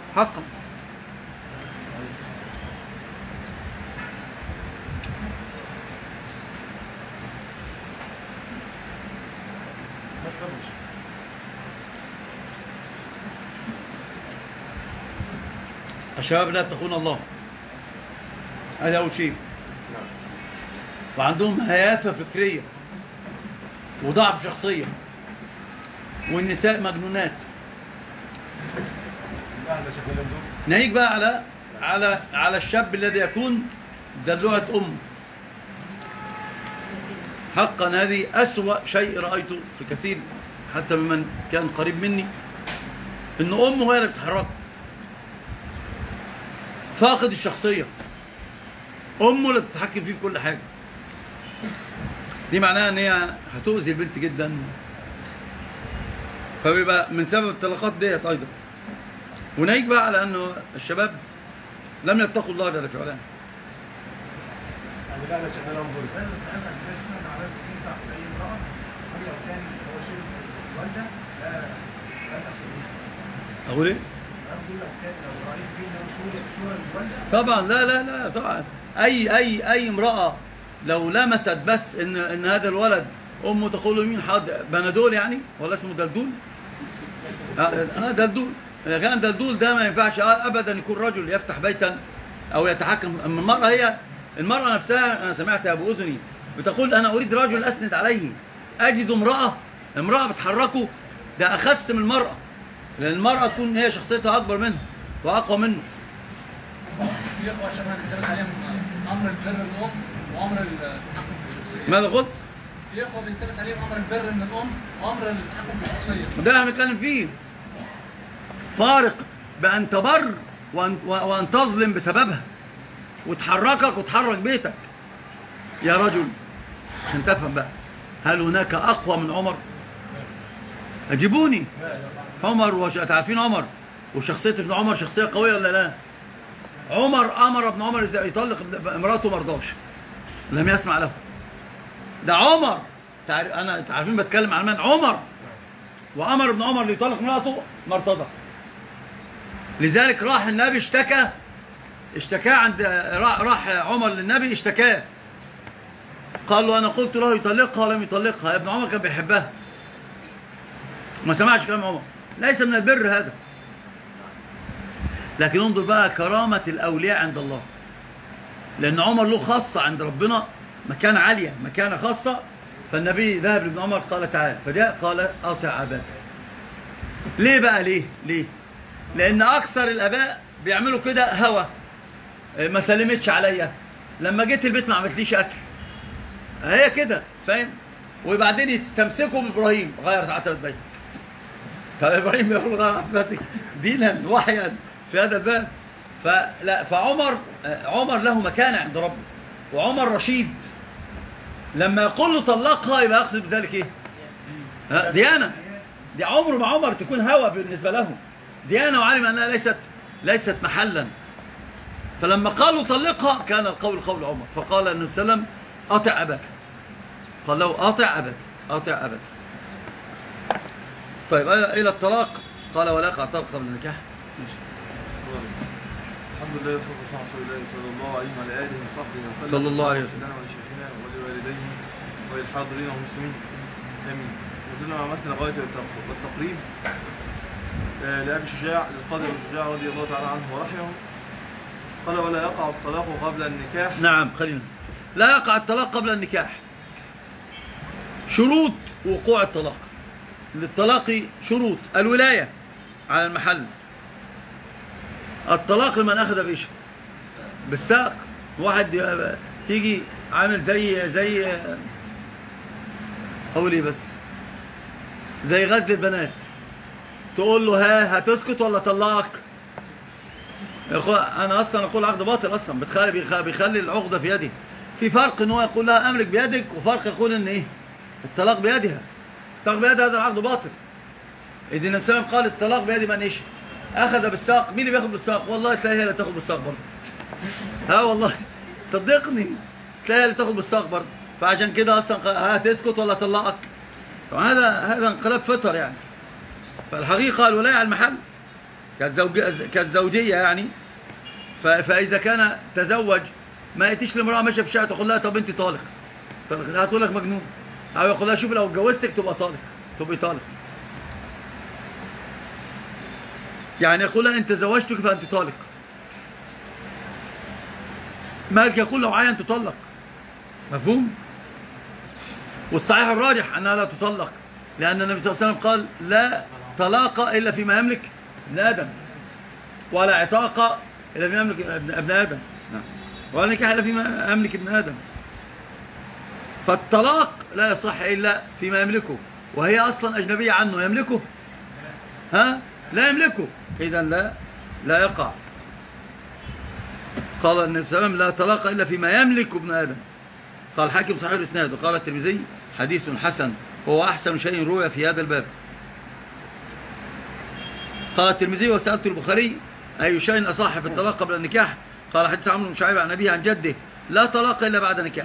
حقا بس مش الشباب لا يتقون الله هذا أول شيء وعندهم هيافة فكرية وضعف شخصية والنساء مجنونات لا ده شكلهم دول ناهيك بقى على على على الشاب الذي يكون دلوعة أم حقا هذه أسوأ شيء رأيته في كثير حتى ممن كان قريب مني إن أمه هي اللي بتحركه فاقد الشخصية أمه اللي بتتحكم فيه في كل حاجة دي معناها إن هي هتؤذي البنت جدا فبيبقى من سبب الطلاقات ديت أيضا وناهيك بقى على انه الشباب لم يتقوا الله جل في علاه يعني لا ده شكلهم دول بس ساعتها الناس كانت عملت تنصح باي امراه قبل لو كان هو شرب والده لا لا تاخذ اقول ايه؟ قبل لو كان لو رايت فيه شورى شورى الوالده طبعا لا لا لا طبعا اي اي اي امراه لو لمست بس ان ان هذا الولد امه تقول له مين حاضر بنادول يعني ولا اسمه دلدول؟ اه آه، دلدول اذا كان دلدول ده ما ينفعش آه، ابدا يكون رجل يفتح بيتا او يتحكم اما المراه هي المراه نفسها انا سمعت يا ابو اذني بتقول انا اريد رجل اسند عليه اجد امراه امراه بتحركه ده اخس من المراه لان المراه تكون هي شخصيتها اكبر منه واقوى منه في اخوه شباب بيدرس عليهم امر البر من الام وامر التحكم في الشخصيه ماذا قلت؟ في اخوه بيدرس عليهم امر البر من الام وامر التحكم في الشخصيه ده احنا بنتكلم فيه فارق بان تبر وان, و- وأن تظلم بسببها وتحركك وتحرك بيتك يا رجل عشان تفهم بقى هل هناك اقوى من عمر اجيبوني عمر وش... عارفين عمر وشخصيه ابن عمر شخصيه قويه ولا لا عمر امر ابن عمر إذا يطلق ابن- امراته ما رضاش لم يسمع له ده عمر تعرف انا عارفين بتكلم عن من عمر وامر ابن عمر ليطلق امراته ما ارتضى لذلك راح النبي اشتكى اشتكى عند راح راح عمر للنبي اشتكاه قال له انا قلت له يطلقها ولم يطلقها ابن عمر كان بيحبها ما سمعش كلام عمر ليس من البر هذا لكن انظر بقى كرامة الأولياء عند الله لأن عمر له خاصة عند ربنا مكانة عالية مكانة خاصة فالنبي ذهب لابن عمر قال تعال فجاء قال أطع أباك ليه بقى ليه ليه لأن أكثر الآباء بيعملوا كده هوى ما سلمتش عليا لما جيت البيت ما عملتليش أكل هي كده فاهم وبعدين يستمسكوا بإبراهيم غير عتبة بيتك طب ابراهيم يقول غير عتبتك دينا وحيا في هذا الباب فلا فعمر عمر له مكانه عند ربه وعمر رشيد لما يقول له طلقها يبقى يقصد بذلك ايه؟ ها، ديانه دي عمر ما عمر تكون هوى بالنسبه له ديانه وعلم انها ليست ليست محلا فلما قالوا طلقها كان القول قول عمر فقال النبي صلى الله عليه وسلم اطع اباك قال له اطع اباك اطع اباك طيب الى الطلاق قال ولا يقع طلاق قبل النكاح الحمد لله والصلاة والسلام على رسول الله صلى الله عليه وعلى آله وصحبه وسلم صلى الله عليه وسلم. لنا ولشيخنا ولوالديه وللحاضرين والمسلمين آمين وصلنا مع متن الغاية والتق- والتقريب آه، لأبي شجاع للقاضي أبي شجاع رضي الله تعالى عنه ورحمه قال ولا يقع الطلاق قبل النكاح نعم خلينا لا يقع الطلاق قبل النكاح شروط وقوع الطلاق للطلاق شروط الولاية على المحل الطلاق لمن أخذ بإيش بالساق واحد ي- تيجي عامل زي زي أقول إيه بس زي غزل البنات تقول له ها هتسكت ولا طلقك يا اخو انا اصلا اقول عقد باطل اصلا بتخلي بيخ- بيخلي العقده في يدي في فرق ان هو يقول لها امرك بيدك وفرق يقول ان ايه الطلاق بيدها الطلاق بيدها هذا العقد باطل اذا النبي صلى الله عليه وسلم قال الطلاق بيد من ايش اخذ بالساق مين اللي بياخد بالساق والله تلاقي هي اللي تاخد بالساق برضه ها والله صدقني تلاقي هي اللي تاخد بالساق برضه فعشان كده اصلا قال ها تسكت ولا طلقك هذا هذا انقلاب فطر يعني فالحقيقه الولايه على المحل كالزوج كالزوجيه يعني ف- فاذا كان تزوج ما ياتيش لامراه ماشيه في الشارع تقول لها طب انت طالق طالق لا هتقول لك مجنون او يقول لها شوف لو اتجوزتك تبقى طالق تبقي طالق يعني يقول لها انت زوجتك فانت طالق مالك يقول لو عين تطلق مفهوم والصحيح الراجح انها لا تطلق لان النبي صلى الله عليه وسلم قال لا طلاق الا فيما يملك ابن ادم ولا عتاق الا فيما يملك ابن, ابن ادم نعم ولا نكاح الا فيما يملك ابن ادم فالطلاق لا يصح الا فيما يملكه وهي اصلا اجنبيه عنه يملكه ها لا يملكه اذا لا لا يقع قال النبي صلى الله عليه وسلم لا طلاق الا فيما يملك ابن ادم قال الحاكم صحيح الاسناد وقال الترمذي حديث حسن وهو احسن شيء روي في هذا الباب قال الترمذي وسالت البخاري اي شيء اصح في الطلاق قبل النكاح قال حديث عمرو بن شعيب عن ابيه عن جده لا طلاق الا بعد نكاح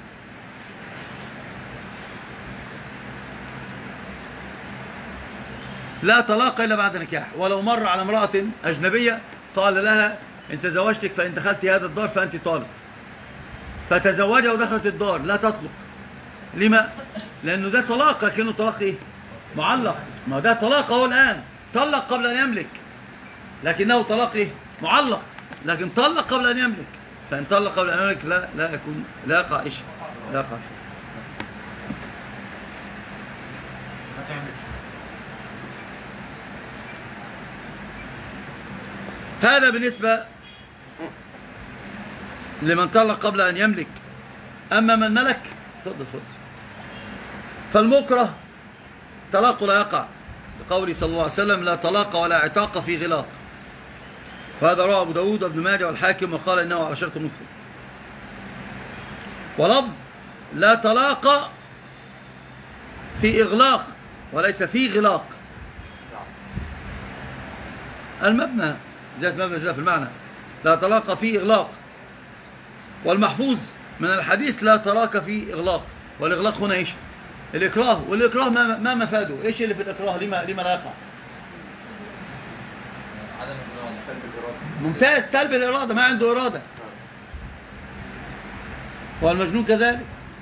لا طلاق الا بعد نكاح ولو مر على امراه اجنبيه قال لها ان تزوجتك فان دخلت هذا الدار فانت طالق فتزوجها ودخلت الدار لا تطلق لما لانه ده طلاق لكنه طلاق ايه معلق ما ده طلاق اهو الان طلق قبل ان يملك لكنه طلاق ايه معلق لكن طلق قبل ان يملك فان طلق قبل ان يملك لا لا يكون لا يقع إيش لا يقع شيء. هذا بالنسبة لمن طلق قبل أن يملك أما من ملك تفضل تفضل فالمكره طلاق لا يقع لقوله صلى الله عليه وسلم لا طلاق ولا عتاق في غلاق وهذا رواه أبو داود وابن ماجه والحاكم وقال إنه على شرط مسلم ولفظ لا طلاق في إغلاق وليس في غلاق المبنى ذات مبنى ذات في المعنى لا طلاق في إغلاق والمحفوظ من الحديث لا طلاق في إغلاق والإغلاق هنا إيش الإكراه والإكراه ما, ما مفاده إيش اللي في الإكراه لما, لما لا يقع عدم الإرادة سلب الإرادة ممتاز سلب الإرادة ما عنده إرادة والمجنون كذلك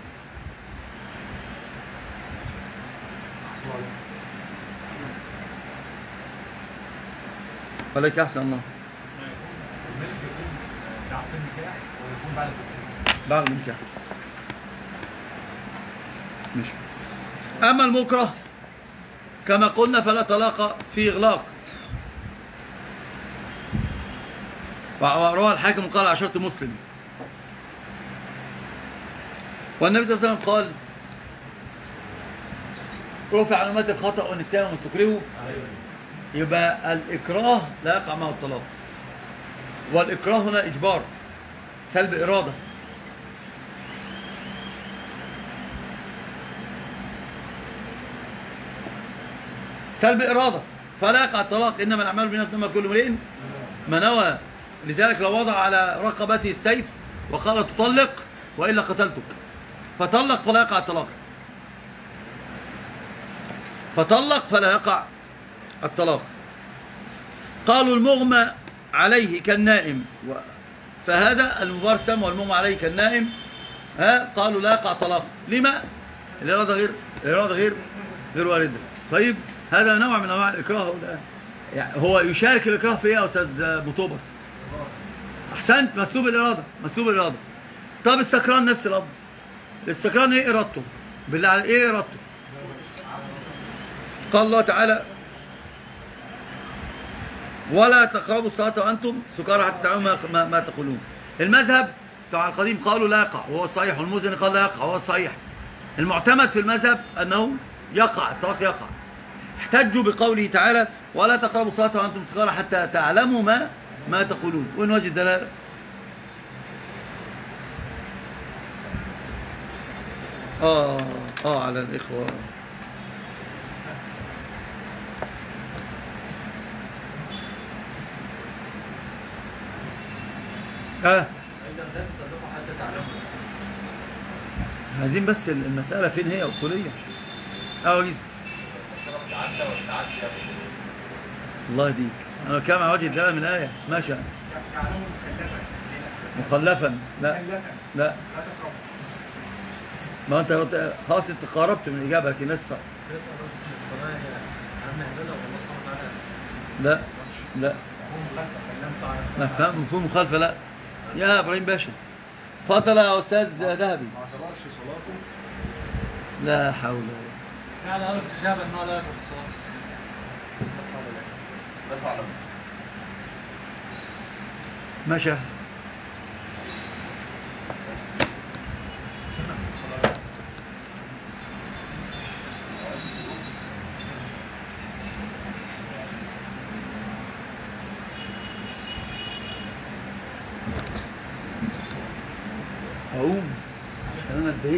عليك أحسن الله الملك يكون بعد النكاح ويكون بعد النكاح بعد النكاح مش أما المكره كما قلنا فلا طلاق في إغلاق وروى الحاكم قال عشرة مسلم والنبي صلى الله عليه وسلم قال رفع عن أمتي الخطأ والنسيان وما استكرهوا يبقى الإكراه لا يقع معه الطلاق والإكراه هنا إجبار سلب إرادة سلب إرادة فلا يقع الطلاق إنما الأعمال بالنيات إنما كل امرئ ما نوى لذلك لو وضع على رقبته السيف وقال تطلق وإلا قتلتك فطلق فلا يقع الطلاق فطلق فلا يقع الطلاق قالوا المغمى عليه كالنائم و- فهذا المبرسم والمغمى عليه كالنائم ها قالوا لا يقع طلاق لما الإرادة غير الإرادة غير غير واردة طيب هذا نوع من أنواع الإكراه هو ده. يعني هو يشارك الإكراه في إيه يا أستاذ بوتوبس أحسنت مسلوب الإرادة مسلوب الإرادة طب السكران نفس الأمر السكران إيه إرادته بالله على إيه إرادته قال الله تعالى ولا تقربوا الصلاة وأنتم سكارى حتى تعلموا ما, ما, ما تقولون المذهب بتاع القديم قالوا لا يقع وهو الصحيح والمزني قال لا يقع وهو الصحيح المعتمد في المذهب أنه يقع الطلاق يقع احتجوا بقوله تعالى ولا تقربوا الصلاة وأنتم سكارى حتى تعلموا ما ما تقولون وين وجه الدلالة آه آه على الإخوة ها عايزين بس المسألة فين هي أصولية اه وجيز الله يهديك انا بتكلم عن وجه الدلاله من الايه ماشي جعلهم مكلفا لناس مخلفا لا مكلفا لا لا تقربوا ما انت قلت- خلاص انت قاربت من الاجابه لكن لسه الصلاة هي أهم عبادة والله سبحانه وتعالى لا لا هم مخالفه كلمت على مفهوم مفهوم مخالفه لا يا ابراهيم باشا اتفضل يا استاذ ذهبي ما اعتبرش صلاته لا حول ولا فعلا هذا استجابه ان هو لا يقرا الصلاه ماشي اقوم عشان انا اتضايقت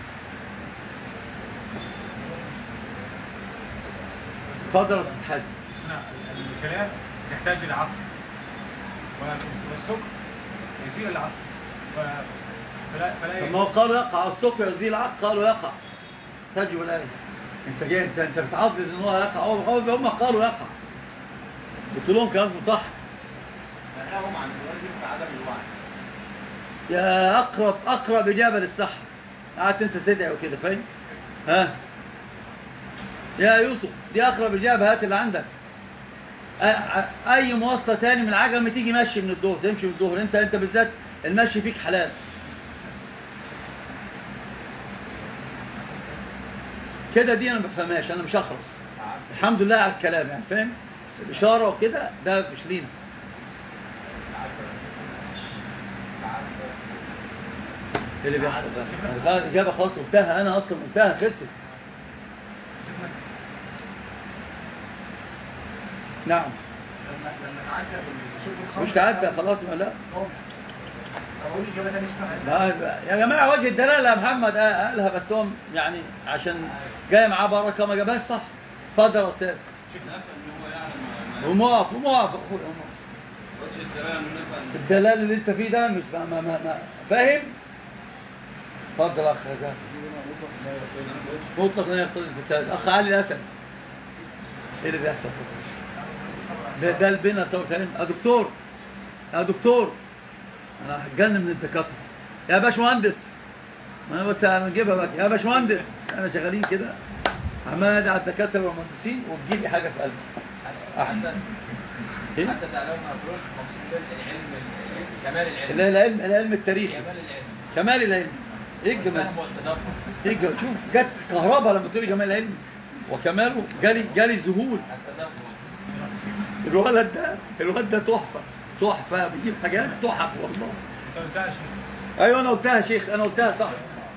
اتفضل يا استاذ حازم الكلام يحتاج الى عقل والسكر يزيل العقل ف- فلا فلا طب ما هو قالوا يقع السكر يزيل العقل قالوا يقع تجب الايه انت جاي انت انت بتعضد ان هو يقع هو هو- هم قالوا يقع قلت لهم كلامكم صح نهاهم عن الواجب بعدم الوعي يا اقرب اقرب اجابه للصح قعدت انت تدعي وكده فاهم ها يا يوسف دي اقرب اجابه هات اللي عندك أ- أ- اي مواصله تاني من العجمه تيجي مشي من الظهر تمشي من الظهر انت انت بالذات المشي فيك حلال كده دي انا ما بفهمهاش انا مش هخلص الحمد لله على الكلام يعني فاهم الاشاره وكده ده مش لينا ايه اللي بيحصل ده؟ أنا الاجابه خلاص قلتها انا اصلا قلتها خلصت نعم لما لما تعدى بالشرب الخمر مش تعدى خلاص ما لا طب اقول اجابه ثانيه اسمها ما- يا جماعه وجه الدلاله يا محمد آه، قالها بس هو يعني عشان جاي معاه بركه ما جابهاش صح اتفضل يا استاذ نفى ان هو يعلم ما- قوم اقف قوم اقف قوم اقف. وجه السلام نفى ان الدلال اللي انت فيه ده مش ما ما ما, ما فاهم اتفضل يا اخ غزال مطلق لا يقتضي الفساد اخ علي الاسد ايه اللي بيحصل ده ده البنا تو كلام يا دكتور يا دكتور انا هتجنن من الدكاتره يا باشمهندس ما انا بس هنجيبها بقى يا باشمهندس انا شغالين كده عمال ادعي على الدكاتره والمهندسين وتجيلي حاجه في قلبي حتى إيه؟ حتى تعلم مفروض مقصود بالعلم كمال العلم لا العلم العلم التاريخي كمال العلم كمال العلم ايه الجمال الفهم والتدبر ايه الجمال شوف جت كهرباء لما تقولي جمال العلم وكماله جالي جالي ذهول التدبر الولد ده الولد ده تحفه تحفه بيجيب حاجات تحف والله انت قلتها يا شيخ ايوه انا قلتها يا شيخ انا قلتها صح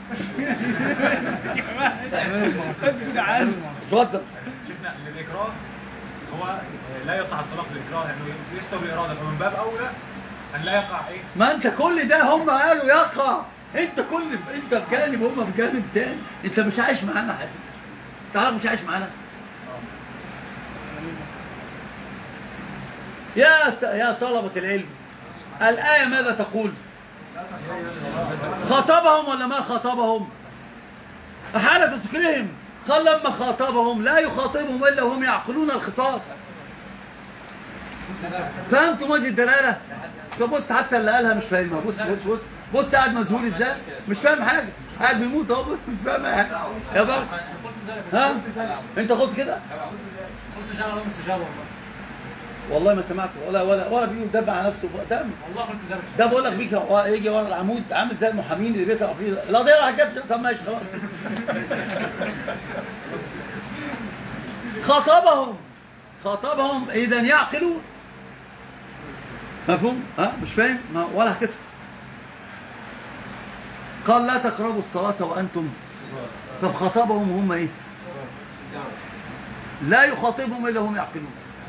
اتفضل شفنا ان الاكراه هو لا يقع الطلاق بالاكراه لانه يستوي الاراده فمن باب اولى ان لا يقع ايه ما انت كل ده هم قالوا يقع انت كل انت في جانب هم في جانب تاني انت مش عايش معانا يا حسن تعال مش عايش معانا يا س... يا طلبة العلم الآية ماذا تقول؟ خاطبهم ولا ما خاطبهم؟ حالة سكرهم قال لما خاطبهم لا يخاطبهم إلا وهم يعقلون الخطاب فهمتم وجه الدلالة؟ طب بص حتى اللي قالها مش فاهمها بص بص بص بص قاعد مذهول ازاي؟ مش فاهم حاجة قاعد بيموت اهو بص مش فاهم أي حاجة يا بابا قلت ذلك ها؟ انت قلت كده؟ قلت جعل لهم استجابه والله والله ما سمعت ولا ولا ولا بيقول دب على نفسه تمام والله قلت ذلك ده بقول لك بيك هو يجي ورا العمود عامل زي المحامين اللي بيقرا فيه القضيه راح جت طب ماشي خلاص خاطبهم خاطبهم اذا يعقلون مفهوم؟ ها مش فاهم؟ ما ولا هتفهم قال لا تقربوا الصلاة وأنتم طب خاطبهم هم إيه؟ لا يخاطبهم إلا هم يعقلون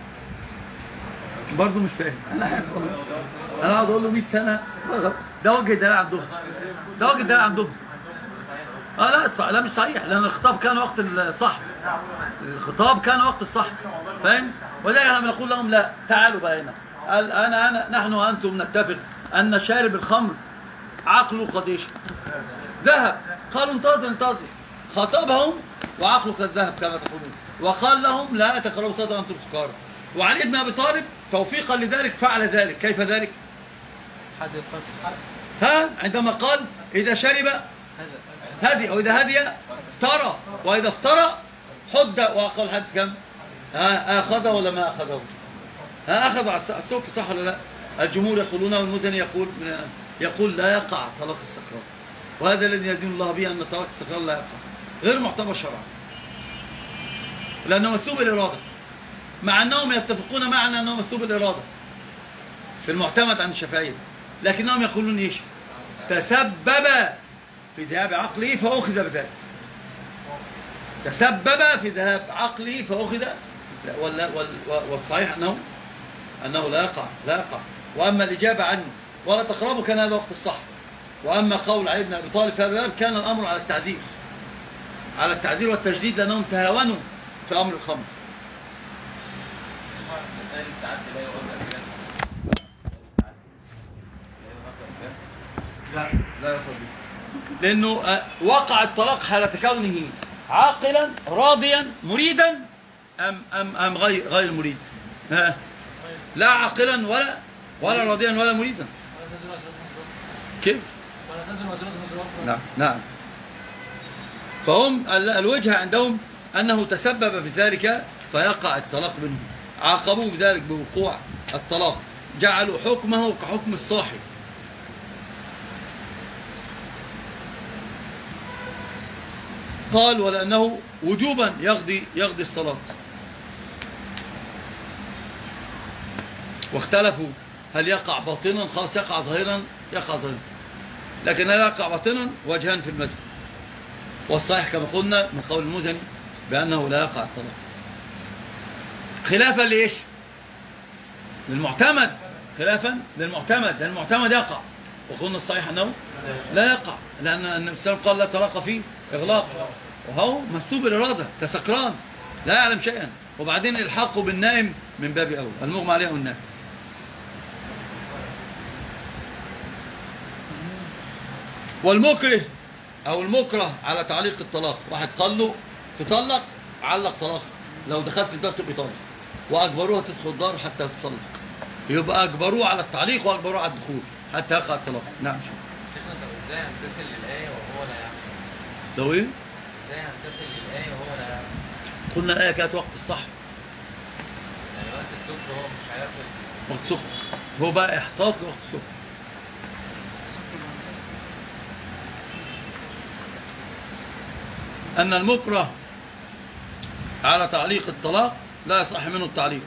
برضه مش فاهم أنا عارف والله أنا أقعد أقول له 100 سنة ده وجه الدلال عندهم ده وجه الدلال عندهم اه لا صح لا مش صحيح لان الخطاب كان وقت الصح الخطاب كان وقت الصح فاهم ولذلك احنا بنقول لهم لا تعالوا بقى هنا قال انا انا نحن وانتم نتفق ان شارب الخمر عقله قد ايش ذهب قالوا انتظر انتظر خاطبهم وعقله قد ذهب كما تقولون وقال لهم لا تقربوا الصلاه وانتم سكارى وعلي بن ابي طالب توفيقا لذلك فعل ذلك كيف ذلك حد القصر ها عندما قال إذا شرب هدي أو إذا هدي افترى وإذا افترى حد وأقل حد كم ها أخذه ولا ما أخذه ها أخذ على السوق صح ولا لا الجمهور يقولون والمزني يقول يقول لا يقع طلاق السكران وهذا الذي يدين الله به أن طلاق السكران لا يقع غير معتبر شرعا لأنه مسلوب الإرادة مع أنهم يتفقون معنا أنه مسلوب الإرادة في المعتمد عن الشافعية لكنهم يقولون إيش تسبب في ذهاب عقله فأخذ بذلك تسبب في ذهاب عقله فأخذ ولا وال- والصحيح أنه أنه لا يقع لا يقع وأما الإجابة عنه ولا تقربوا كان هذا وقت الصح وأما قول علي بن أبي طالب في هذا الباب كان الأمر على التعزير على التعزير والتجديد لأنهم تهاونوا في أمر الخمر مسائل التعدي لا يؤدى بها لا لا يقصد لأنه آه، وقع الطلاق حالة كونه عاقلا راضيا مريدا أم أم أم غير غير مريد ها لا عاقلا ولا ولا راضيا ولا مريدا ولا تزر وزر كيف؟ ولا تزر وزر وزر أخرى. نعم نعم فهم ال- الوجهة عندهم أنه تسبب في ذلك فيقع الطلاق منه عاقبوه بذلك بوقوع الطلاق جعلوا حكمه كحكم الصاحب قال ولأنه وجوبا يقضي يقضي الصلاة واختلفوا هل يقع باطنا خلاص يقع ظاهرا يقع ظاهرا لكن لا يقع باطنا وجهان في المذهب والصحيح كما قلنا من قول المزني بأنه لا يقع الطلاق خلافا لإيش للمعتمد خلافا للمعتمد لأن المعتمد يقع وقلنا الصحيح أنه لا يقع لأن النبي صلى الله عليه وسلم قال لا طلاق فيه إغلاق وهو مسلوب الإرادة كسكران لا يعلم شيئا وبعدين الحاقه بالنائم من باب أول المغمى عليه النائم والمكره او المكره على تعليق الطلاق واحد قال له تطلق علق طلاق لو دخلت الدار تبقى طالق واجبروها تدخل الدار حتى تطلق يبقى اجبروه على التعليق واجبروه على الدخول حتى يقع الطلاق نعم شيخنا طب ازاي هنمتثل للآية وهو لا يعلم؟ لو ايه ازاي هنمتثل للآية وهو لا يعلم؟ قلنا الايه كانت وقت الصح يعني وقت السكر هو مش هياخد وقت السكر هو بقى احتاط لوقت السكر أن المكره على تعليق الطلاق لا يصح منه التعليق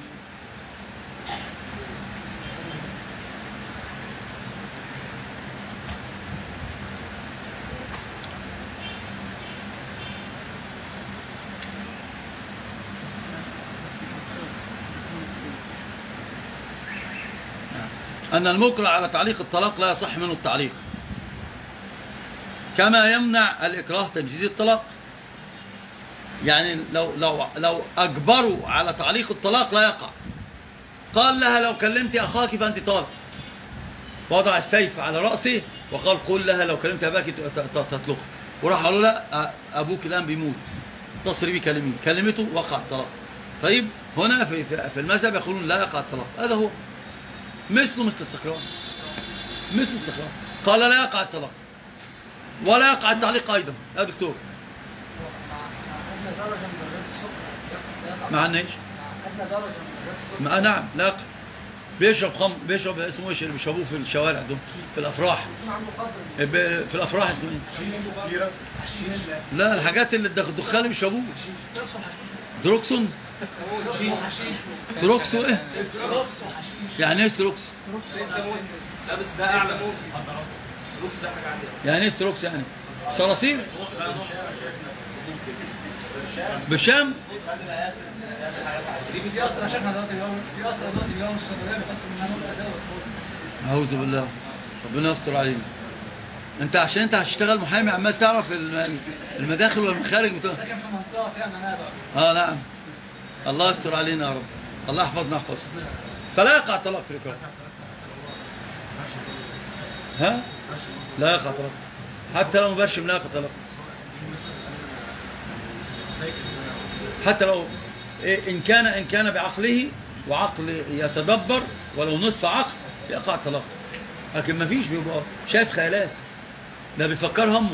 أن المكره على تعليق الطلاق لا يصح منه التعليق كما يمنع الإكراه تجديد الطلاق يعني لو لو لو أجبروا على تعليق الطلاق لا يقع قال لها لو كلمت أخاك فأنت طالق وضع السيف على رأسه وقال قل لها لو كلمت أباك ت- ت- تطلق وراح قالوا لا أ- أبوك الآن بيموت اتصلي بيه كلميه كلمته وقع الطلاق طيب هنا في في في المذهب يقولون لا يقع الطلاق هذا هو مثله مثل السكران مثل السكران قال لا يقع الطلاق ولا يقع التعليق ايضا يا دكتور أدنى درجة من درجات السكر يقع- مع ايش أدنى درجة من درجات السكر ما نعم لا يقع بيشرب خمر بيشرب اسمه ايش اللي بيشربوه في الشوارع دول في الافراح يكون عنده قدر من ب- في الافراح اسمه ايه لا الحاجات اللي الدخ- الدخان اللي بيشربوه دروكسون دروكسو ايه يعني ايه ستروكس لا بس ده اعلى موت فلوس ده حاجه عندي يعني ايه ستروكس يعني صراصير بالشام في قطر عشان احنا دلوقتي اليوم في قطر دلوقتي اليوم الصيدليه بيحطوا منها نقطه كده وتحط. اعوذ بالله ربنا يستر علينا انت عشان انت هتشتغل محامي عمال تعرف الم- المداخل والمخارج بتوع ساكن في منطقه فيها منابع اه نعم الله يستر علينا يا رب الله يحفظنا يحفظك فلا يقع الطلاق في الإكراه ها لا يقع طلاق حتى لو مباشر لا يقع طلاق حتى لو إيه، إن كان إن كان بعقله وعقل يتدبر ولو نصف عقل يقع الطلاق لكن ما فيش بيبقى شايف خيالات ده بيفكر همه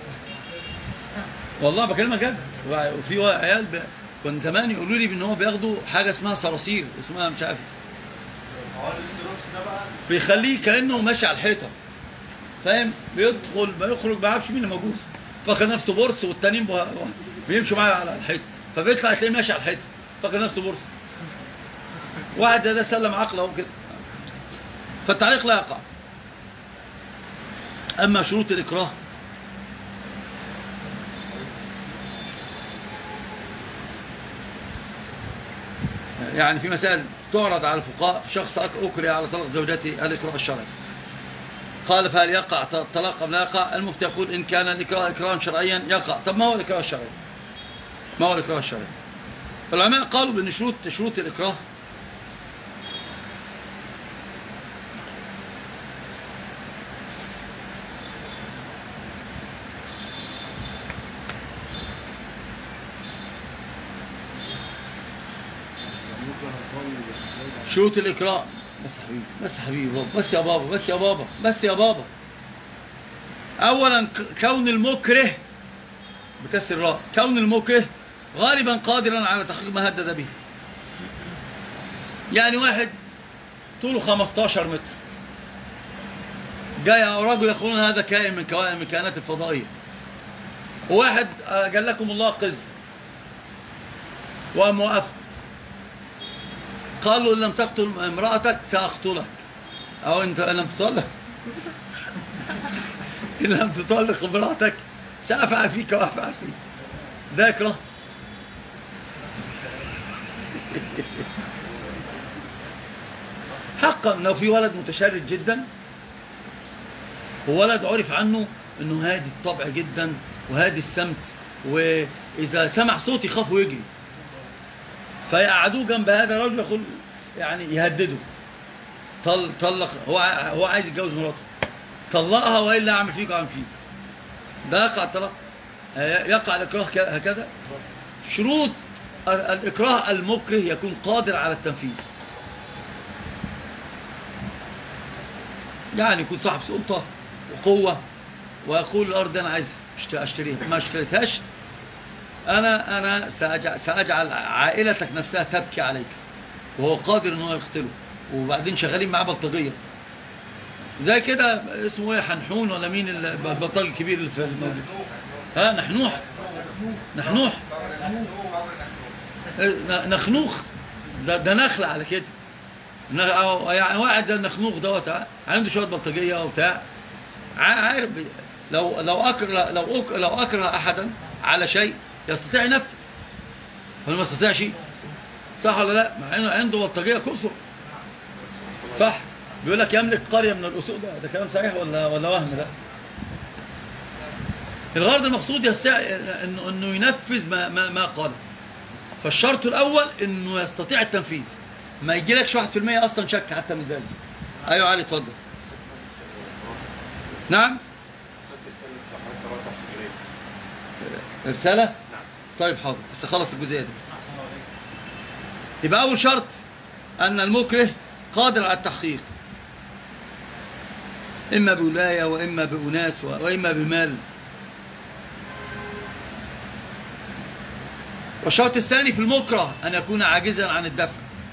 والله بكلمك جد وفي عيال ب... كان زمان يقولوا لي ان هو بياخدوا حاجه اسمها صراصير اسمها مش عارف بيخليه كانه ماشي على الحيطه فاهم بيدخل بيخرج ما يعرفش مين اللي موجود فاكر نفسه بورس والتانيين بي- بيمشوا معاه على الحيطه فبيطلع تلاقيه ماشي على الحيطه فاكر نفسه بورس واحد ده سلم عقله اهو كده فالتعليق لا يقع اما شروط الاكراه يعني في مسائل تعرض على الفقهاء شخص أك- أكره على طلاق زوجته الإكراه الشرعي قال فهل يقع ط- طلاق أم لا يقع المفتي يقول إن كان الإكراه إكراه شرعيا يقع طب ما هو الإكراه الشرعي ما هو الإكراه الشرعي العلماء قالوا بأن شروط شروط الإكراه شروط الإكراه بس يا حبيبي بس يا حبيبي بابا بس يا بابا بس يا بابا بس يا بابا أولا ك- كون المكره بكسر الراء كون المكره غالبا قادرا على تحقيق ما هدد به يعني واحد طوله 15 متر جاي رجل يقولون هذا كائن من كوائن من الكائنات الفضائية وواحد آه، قال لكم الله قزم وقام وقفه قالوا إن لم تقتل امرأتك سأقتلك أو أنت إن لم تطلق إن لم تطلق امرأتك سأفعل فيك وأفعل فيك ده إكراه حقا لو في ولد متشرد جدا وولد عرف عنه انه هادي الطبع جدا وهادي السمت واذا سمع صوت يخاف ويجري فيقعدوه جنب هذا الرجل يقول يعني يهدده طل طلق هو ع- هو عايز يتجوز مراته طلقها والا اعمل فيك واعمل فيك ده يقع الطلاق آه، يقع الاكراه ك- هكذا شروط ال- الاكراه المكره يكون قادر على التنفيذ يعني يكون صاحب سلطه وقوه ويقول الارض دي انا عايز أشت- اشتريها ما اشتريتهاش انا انا سأجعل, ساجعل عائلتك نفسها تبكي عليك وهو قادر ان هو يقتله وبعدين شغالين معاه بلطجيه زي كده اسمه ايه حنحون ولا مين ال- البلطجي الكبير اللي في الموجود ها نحنوح نحنوح إيه، ن- نخنوخ ده, ده نخلة على كده ن- أو يعني واحد زي النخنوخ دوت ها، عنده شويه بلطجيه وبتاع ع- عارف بي- لو لو اكره لو أك لو اكره احدا على شيء يستطيع ينفذ هل ما يستطيعش صح ولا لا مع انه عنده بلطجيه كسر صح بيقول لك يملك قريه من الاسود ده, ده كلام صحيح ولا ولا وهم ده الغرض المقصود يستطيع انه انه ينفذ ما ما, ما قاله فالشرط الاول انه يستطيع التنفيذ ما يجيلكش 1% اصلا شك حتى من ذلك ايوه علي اتفضل نعم رسالة؟ طيب حاضر بس خلص الجزئية دي يبقى أول شرط أن المكره قادر على التحقيق إما بولاية وإما بأناس و- وإما بمال والشرط الثاني في المكره أن يكون عاجزا عن الدفع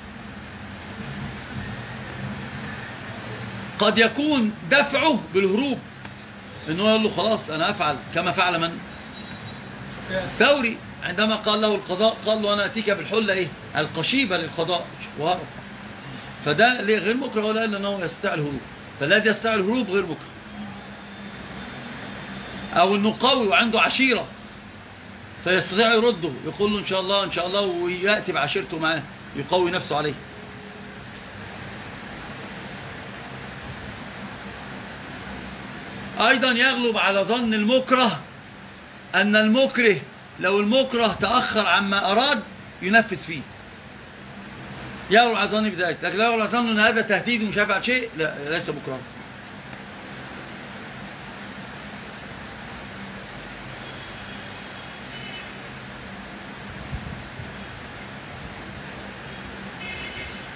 قد يكون دفعه بالهروب انه يقول له خلاص انا افعل كما فعل من الثوري عندما قال له القضاء قال له انا اتيك بالحله ايه القشيبه للقضاء وهرب فده ليه غير مكره ولا الا انه يستطيع الهروب فالذي يستطيع الهروب غير مكره او انه قوي وعنده عشيره فيستطيع يرده يقول له ان شاء الله ان شاء الله وياتي بعشيرته معاه يقوي نفسه عليه ايضا يغلب على ظن المكره ان المكره لو المكره تاخر عما اراد ينفذ فيه يغلب على ظني بذلك لكن لا يغلب على ظنه ان هذا تهديد ومش هيفعل شيء لا ليس مكره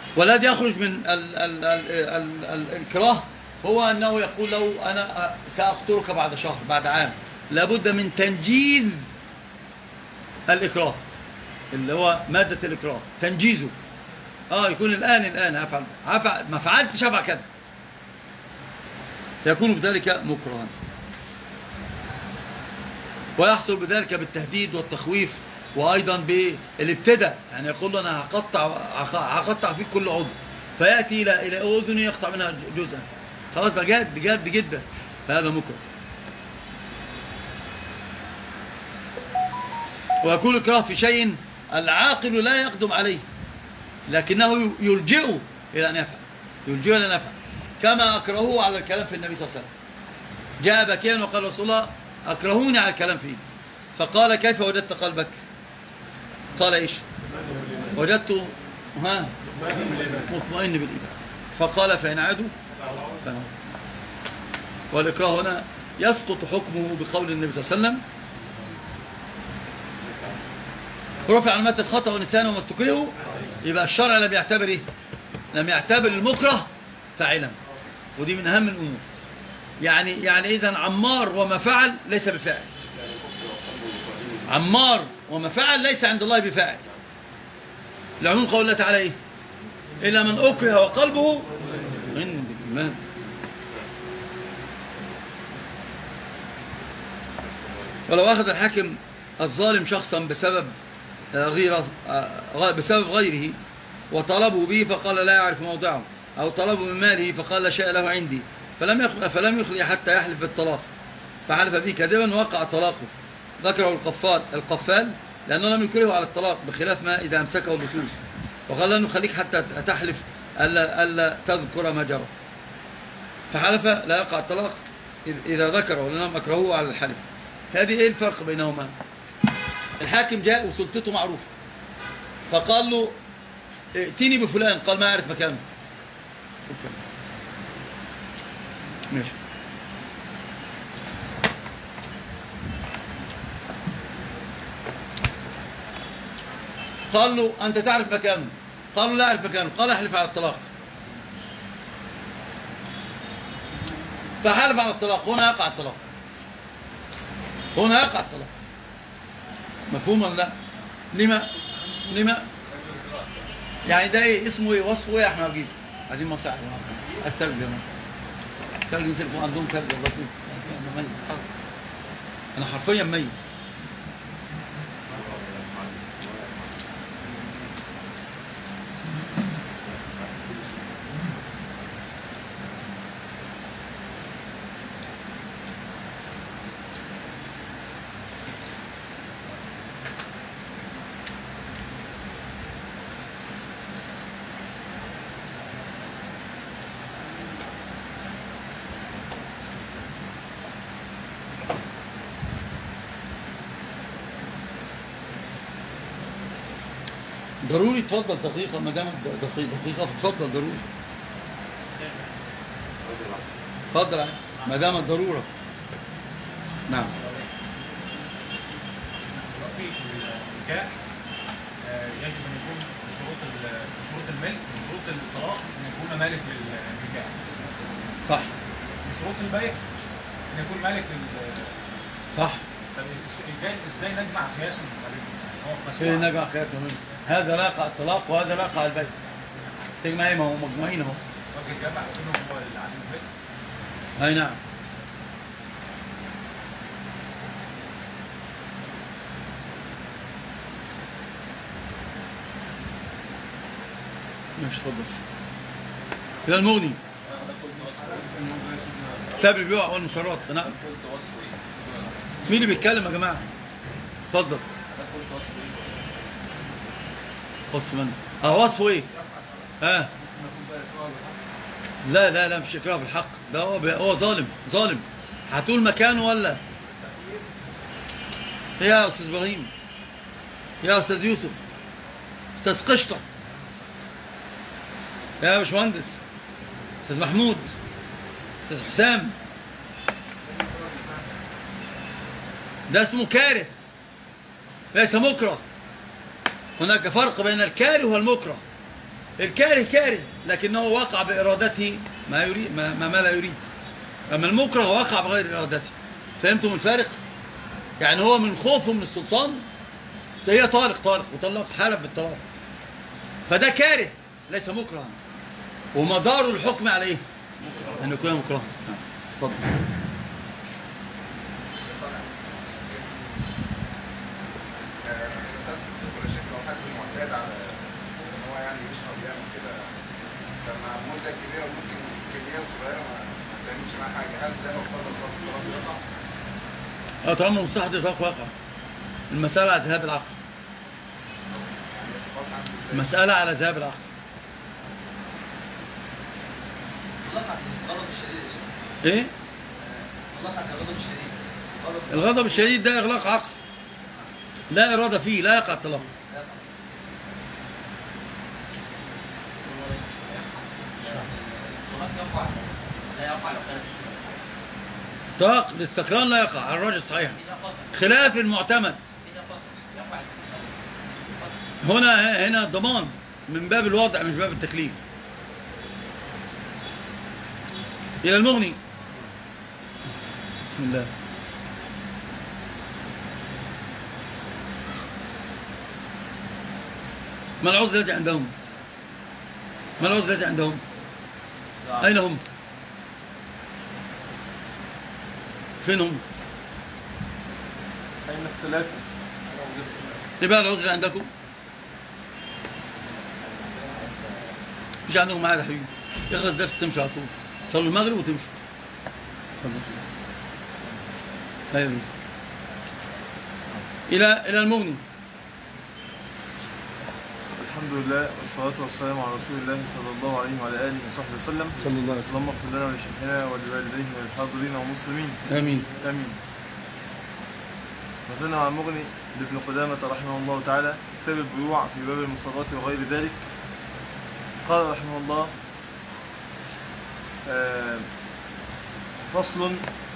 والذي يخرج من ال ال ال ال ال الإكراه هو أنه يقول له أنا سأقتلك بعد شهر بعد عام لابد من تنجيز الإكراه اللي هو مادة الإكراه تنجيزه اه يكون الآن الآن أفعل أفعل ما فعلتش أفعل كذا يكون بذلك مكرها ويحصل بذلك بالتهديد والتخويف وايضا بالابتداء يعني يقول له انا هقطع هقطع فيك كل عضو فياتي الى الى اذنه يقطع منها جزءا خلاص ده جد جد جدا فهذا مكره ويكون اكراه في شيء العاقل لا يقدم عليه لكنه يلجئه الى ان يفعل يلجئه الى ان يفعل كما اكرهوه على الكلام في النبي صلى الله عليه وسلم جاء بكيا وقال رسول الله اكرهوني على الكلام فيه فقال كيف وجدت قلبك قال ايش وجدت ها مطمئن بالايمان فقال فان عادوا فنعم. والاكراه هنا يسقط حكمه بقول النبي صلى الله عليه وسلم رفع عن متن الخطا ونسيان وما استكرهوا يبقى الشرع لم يعتبر ايه لم يعتبر المكره فاعلا ودي من اهم الامور يعني يعني اذا عمار وما فعل ليس بفاعل عمار وما فعل ليس عند الله بفاعل لعموم قول الله تعالى ايه الا من اكره وقلبه من بالايمان ولو اخذ الحاكم الظالم شخصا بسبب غيره بسبب غيره وطلبه به فقال لا يعرف موضعه او طلبه من ماله فقال لا شيء له عندي فلم فلم يخلي حتى يحلف بالطلاق فحلف به كاذبا وقع طلاقه ذكره القفال القفال لأنه لم يكرهه على الطلاق بخلاف ما إذا أمسكه اللصوص وقال له نخليك حتى تحلف ألا, ألا تذكر ما جرى فحلف لا يقع الطلاق إذا ذكره لأنهم أكرهوه على الحلف هذه إيه الفرق بينهما الحاكم جاء وسلطته معروفة فقال له ائتني بفلان قال ما أعرف مكانه ماشي قال له أنت تعرف مكانه قالوا لا أعرف مكانه قال احلف على الطلاق فحلف على الطلاق هنا يقع الطلاق هنا يقع الطلاق مفهوم ولا لا لما لما يعني ده ايه اسمه ايه وصفه ايه يا احمد عجيز عايزين مساعد استرجم استرجم يسلكوا عندهم كذب والله انا ميت انا حرفيا ميت ضروري تفضل دقيقة ما دام دقيقة دقيقة تفضل ضروري تفضل ما دام الضرورة نعم في النكاح آه، يجب ان يكون من شروط ال- من شروط الملك من شروط الطلاق ان يكون مالك للنكاح صح من شروط البيع ان يكون مالك لل صح طب ازاي ازاي نجمع قياسا ما بينهم؟ يعني هو في مسموع. نجع قياس منه هذا لا يقع الطلاق وهذا لا يقع البيع تجمع ايه ما هو مجموعين اهو وجه الجمع بينهم هو العدل الملك اي نعم مش اتفضل كده المغني كتاب البيوع والمسارات نعم مين اللي بيتكلم يا جماعه اتفضل وصف من اه وصفه ايه اه لا لا لا مش اكراه بالحق ده هو هو ظالم ظالم هتقول مكانه ولا يا استاذ ابراهيم يا استاذ يوسف استاذ قشطه يا باشمهندس استاذ محمود استاذ حسام ده اسمه كاره ليس مكره هناك فرق بين الكاره والمكره الكاره كاره لكنه وقع بإرادته ما يريد ما, ما, ما لا يريد أما المكره وقع بغير إرادته فهمتم الفارق؟ يعني هو من خوفه من السلطان هي طالق طالق وطلق حلف بالطلاق فده كاره ليس مكرها ومدار الحكم على ايه؟ انه يكون مكرها نعم. اتفضل السكر الشكل هو حد معتاد على ان هو يعني يشرب يعمل كده لما مده كبيره وممكن كميه صغيره ما ما تعملش معاه حاجه هل ده لو فرض الضغط الضغط يقع؟ اه طالما مصلحة الإطلاق واقع المسألة على ذهاب العقل يعني خلاص عنده ازاي؟ المسألة على ذهاب العقل طلقت الغضب الشديد يا شيخ ايه؟ طلقت الغضب الشديد غضب الغضب الشديد ده إغلاق عقل لا إرادة فيه لا يقع الطلاق الطلاق يقع لا يقع لو كان استثناء طلاق الاستقرار لا يقع على الراجل الصحيح إذا قتل خلاف المعتمد إذا قتل يقع الاتصال هنا هنا ضمان من باب الوضع مش باب التكليف إلى المغني بسم الله ما العذر الذي عندهم ما العذر الذي عندهم أين هم فين هم أين الثلاثة؟ ايه بقى العذر اللي عندكم مفيش عندكم معاد يا حبيبي يخلص الدرس تمشي على طول تصلوا المغرب وتمشي اتفضل. ايوه الى الى المغني الحمد لله والصلاة والسلام على رسول الله صلى الله عليه وعلى آله وصحبه وسلم صلى الله عليه وسلم اللهم اغفر لنا ولشيخنا ولوالديه وللحاضرين والمسلمين امين آمين ما زلنا مع المغني لابن قدامة رحمه الله تعالى كتاب البيوع في باب المصابات وغير ذلك قال رحمه الله آه، فصل